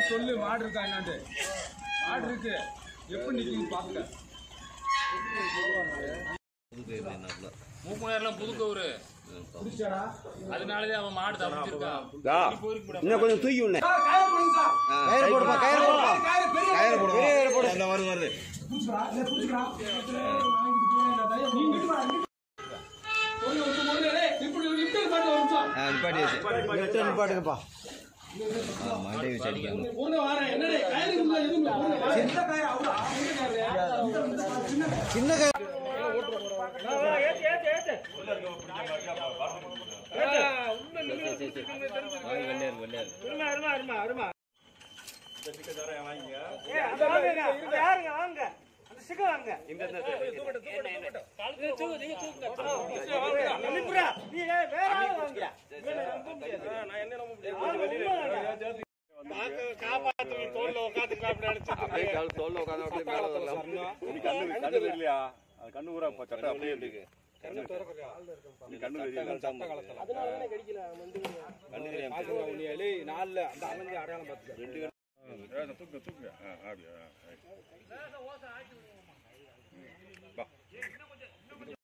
சொல்லு மாடு இருக்கா என்னாண்டு மாடு இருக்கு எப்படி நிக்குது பாக்க மூக்குனர்லாம் புது கவுரு அதனாலதான் அவன் மாடு தப்பிச்சிருக்கான் தா, இன்னும் கொஞ்சம் தூக்கி விடணும் கயிறு போடுப்பா கயிறு போடுப்பா கயிறு போடு பெரிய கயிறு போடு அந்த வருது வருது ஆ, நிப்பாட்டியாச்சு நிறுத்து, நிப்பாட்டுங்கப்பா ஆ, மண்டை வச்சு அடிக்காங்க சின்ன கயிறு அப்படியே கால் தோல்ல உட்காந்து அப்படியே மேல வரலாம் நீ கண்ணு கண்ணு தெரியலையா அது கண்ணு ஊரா இப்ப சட்டை அப்படியே இருக்கு நீ கண்ணு தெரியல கண்ணு தெரியாம தூக்கு தூக்கு ஆ, அப்படியா ஆ, right.